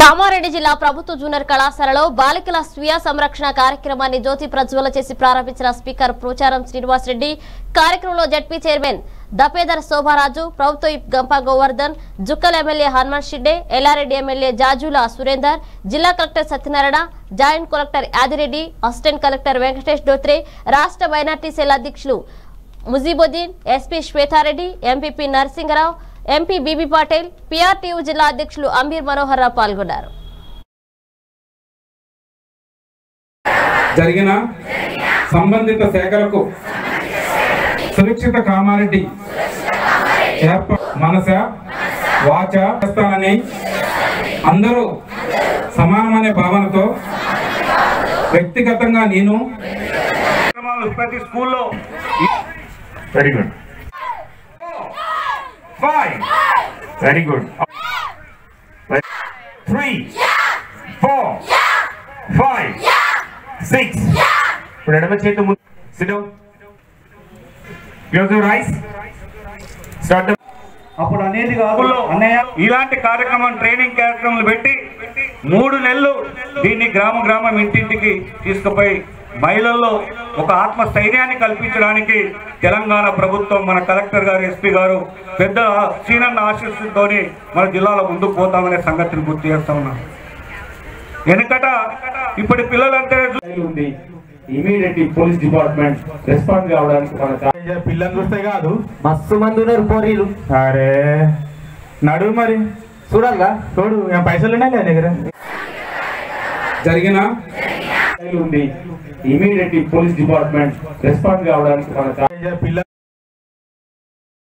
కామారెడ్డి జిల్లా ప్రభుత్వ జూనియర్ కళాశాలలో బాలికల స్వీయ సంరక్షణ కార్యక్రమాన్ని జ్యోతి ప్రజ్వల చేసి ప్రారంభించిన స్పీకర్ పోచారం శ్రీనివాస్ రెడ్డి కార్యక్రమంలో జడ్పీ చైర్మన్ దపేదర్ శోభారాజు ప్రభుత్వ విప్ గంప గోవర్ధన్ జుక్కల్ ఎమ్మెల్యే హనుమంత్ షిడ్డే ఎల్లారెడ్డి ఎమ్మెల్యే జాజుల సురేందర్ జిల్లా collector Satyanarayana joint collector Yadireddy assistant collector Venkatesh డోత్రే రాష్ట్ర మైనార్టీ సెల్ అధ్యక్షులు Mujeebuddin SP Swetha Reddy MPP Narasingarao MP BB Patil PRTU జిల్లా అధ్యక్షులు అంబీర్ మనోహర్ రావు పాల్గొన్నారు జరిగిన సంబంధిత శాఖలకు సురక్షిత కామారెడ్డి ఏర్ప మనస వాచ చేస్తానని అందరూ సమానమనే భావనతో వ్యక్తిగతంగా నేను కార్యక్రమాలు ప్రతి స్కూల్లో very good five very good three four five six ఇప్పుడు ఎడమ చేతి ముందు సిద్ధం క్లోజ్ యువర్ ఐస్ స్టార్ట్ అప్పుడు అనేది కాదు అన్నయ్య ఇలాంటి కార్యక్రమం ట్రైనింగ్ కార్యక్రమాలు పెట్టి మూడు నెలలు దీన్ని గ్రామ గ్రామం ఇంటింటికి తీసుకుపోయి మహిళల్లో ఒక ఆత్మస్థైర్యాన్ని కల్పించడానికి తెలంగాణ ప్రభుత్వం మన కలెక్టర్ గారు ఎస్పీ గారు పెద్ద సీనన్న ఆశీస్సులతో మన జిల్లాలో ముందుకు పోతామనే సంగతిని గుర్తు చేస్తా ఉన్నాం వెనుకట ఇప్పటి పిల్లలంటే ఉంది ఇమీడియట్ పోలీస్ డిపార్ట్మెంట్ రెస్పాండ్ కావడానికి మన పిల్లలు చూస్తే కాదు మస్తు మంది ఉన్నారు పోరీలు అరే నడువు మరి చూడాలా చూడు ఏం పైసలు ఉన్నాయి నా దగ్గర జరిగిన ఉంది ఇమీడియట్ పోలీస్ డిపార్ట్మెంట్ రెస్పాండ్ కావడానికి మన పిల్లలు